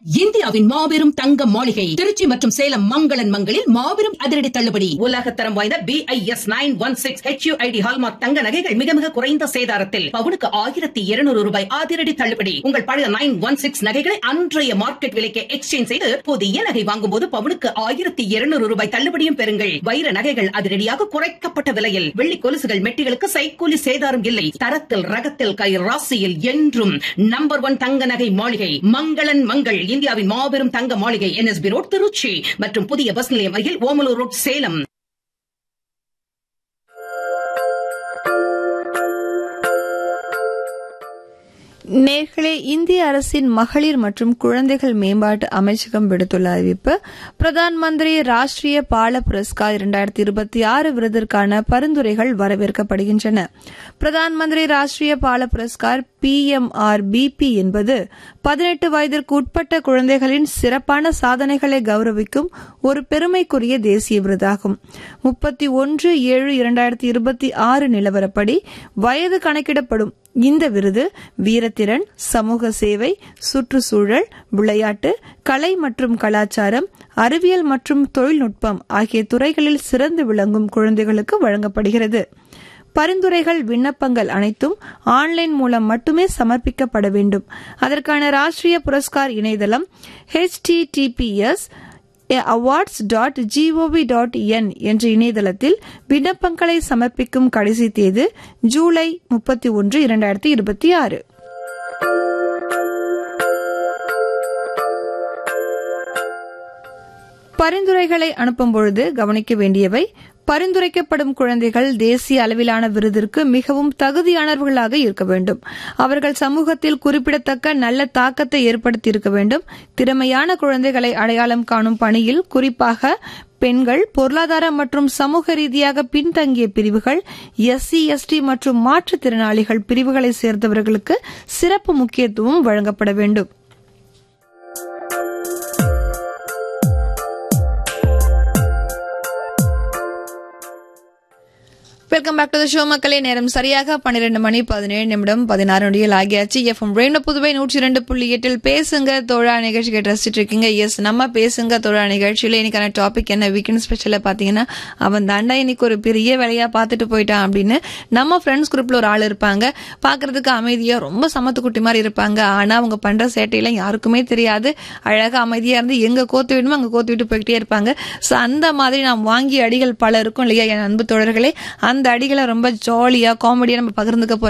இந்தியாவின் மாபெரும் தங்க மாளிகை திருச்சி மற்றும் சேலம் மங்களன் மங்களில் மாபெரும் அதிரடி தள்ளுபடி உலகத்தரம் வாய்ந்த B I S nine one six H ID hallmark தங்க நகைகள் மிக மிக குறைந்த சேதாரத்தில் பவுனுக்கு ஆயிரத்தி இருநூறு ரூபாய் அதிரடி தள்ளுபடி உங்கள் பழைய நைன் ஒன் சிக்ஸ் நகைகளை அன்றைய மார்க்கெட் விலைக்கு எக்ஸ்சேஞ்ச் செய்து புதிய நகை வாங்கும் போது பவுனுக்கு ஆயிரத்தி இருநூறு ரூபாய் தள்ளுபடியும் பெறுங்கள் வைர நகைகள் அதிரடியாக குறைக்கப்பட்ட விலையில் வெள்ளி கொலுசுகள் மெட்டிகளுக்கு சைக்கூலி சேதாரம் இல்லை தரத்தில் ரகத்தில் கை ராசியில் என்றும் நம்பர் ஒன் தங்க நகை மாளிகை மங்களன் மங்கள் இந்தியாவின் மாபெரும் தங்க மாளிகை என்எஸ்பி ரோட் திருச்சி மற்றும் புதிய பஸ் நிலையம் அருகில் ஓமலூர் ரோட் சேலம் நேர்களே இந்திய அரசின் மகளிர் மற்றும் குழந்தைகள் மேம்பாட்டு அமைச்சகம் விடுத்துள்ள அறிவிப்பு பிரதான் மந்திரி ராஷ்டிரிய பால புரஸ்கார் இரண்டாயிரத்தி இருபத்தி ஆறு விருதிற்கான பரிந்துரைகள் வரவேற்கப்படுகின்றன Pradhan Mantri Rashtriya Bal Puraskar P M R BP என்பது பதினெட்டு வயதிற்கு உட்பட்ட குழந்தைகளின் சிறப்பான சாதனைகளை கௌரவிக்கும் ஒரு பெருமைக்குரிய தேசிய விருதாகும் முப்பத்தி ஒன்று ஏழு இரண்டாயிரத்தி இருபத்தி ஆறு நிலவரப்படி வயது கணக்கிடப்படும் இந்த விருது வீரத்திறன் சமூக சேவை சுற்றுச்சூழல் விளையாட்டு கலை மற்றும் கலாச்சாரம் அறிவியல் மற்றும் தொழில்நுட்பம் ஆகிய துறைகளில் சிறந்து விளங்கும் குழந்தைகளுக்கு வழங்கப்படுகிறது பரிந்துரைகள் விண்ணப்பங்கள் அனைத்தும் ஆன்லைன் மூலம் மட்டுமே சமர்ப்பிக்கப்பட வேண்டும் அதற்கான ராஷ்டிரிய புரஸ்கார் இணையதளம் HTTPS awards dot GOV dot in என்ற இணையதளத்தில் விண்ணப்பங்களை சமர்ப்பிக்கும் கடைசி தேதி ஜூலை முப்பத்தி ஒன்று இரண்டாயிரத்தி இருபத்தி ஆறு பரிந்துரைகளை அனுப்பும் பொழுது கவனிக்க வேண்டியவை பரிந்துரைக்கப்படும் குழந்தைகள் தேசிய அளவிலான விருதிற்கு மிகவும் தகுதியானவர்களாக இருக்க வேண்டும் அவர்கள் சமூகத்தில் குறிப்பிடத்தக்க நல்ல தாக்கத்தை ஏற்படுத்தி இருக்க வேண்டும் திறமையான குழந்தைகளை அடையாளம் காணும் பணியில் குறிப்பாக பெண்கள் பொருளாதார மற்றும் சமூக ரீதியாக பின்தங்கிய பிரிவுகள் எஸ்சி எஸ்டி மற்றும் மாற்றுத்திறனாளிகள் பிரிவுகளை சேர்ந்தவர்களுக்கு சிறப்பு முக்கியத்துவம் வழங்கப்பட வேண்டும் welcome back to the show மக்களே நேரம் சரியாக பன்னிரண்டு மணி பதினேழு நிமிடம் பதினாறு நொடிகள் ஆகியாச்சு எஃப்எம் ரெண்டு புதுவை நூற்றி இரண்டு புள்ளி எட்டில் பேசுங்க தோழா நிகழ்ச்சி கேட்டு ரசிச்சுட்டு இருக்கீங்க எஸ் நம்ம பேசுங்க தோழா நிகழ்ச்சியில இன்னைக்கான டாபிக் என்ன வீக்கெண்ட் ஸ்பெஷல பாத்தீங்கன்னா அவன் தாண்டா இன்னைக்கு ஒரு பெரிய வேலையா பார்த்துட்டு போயிட்டான் அப்படின்னு நம்ம ஃப்ரெண்ட்ஸ் குரூப்ல ஒரு ஆள் இருப்பாங்க பாக்குறதுக்கு அமைதியா ரொம்ப சமத்து குட்டி மாதிரி இருப்பாங்க ஆனா அவங்க பண்ற சேட்டையெல்லாம் யாருக்குமே தெரியாது அழகா அமைதியா இருந்து எங்க கோத்து விடணுமோ அங்க கோத்து விட்டு போயிட்டே இருப்பாங்க சோ அந்த மாதிரி நாம் வாங்கிய அடிகள் பல இருக்கும் இல்லையா என் அன்பு தோழர்களே அந்த அடிகளை ரொம்ப ஜாலியா காமெடியா நம்ம பகிர்ந்துக்க போறோம்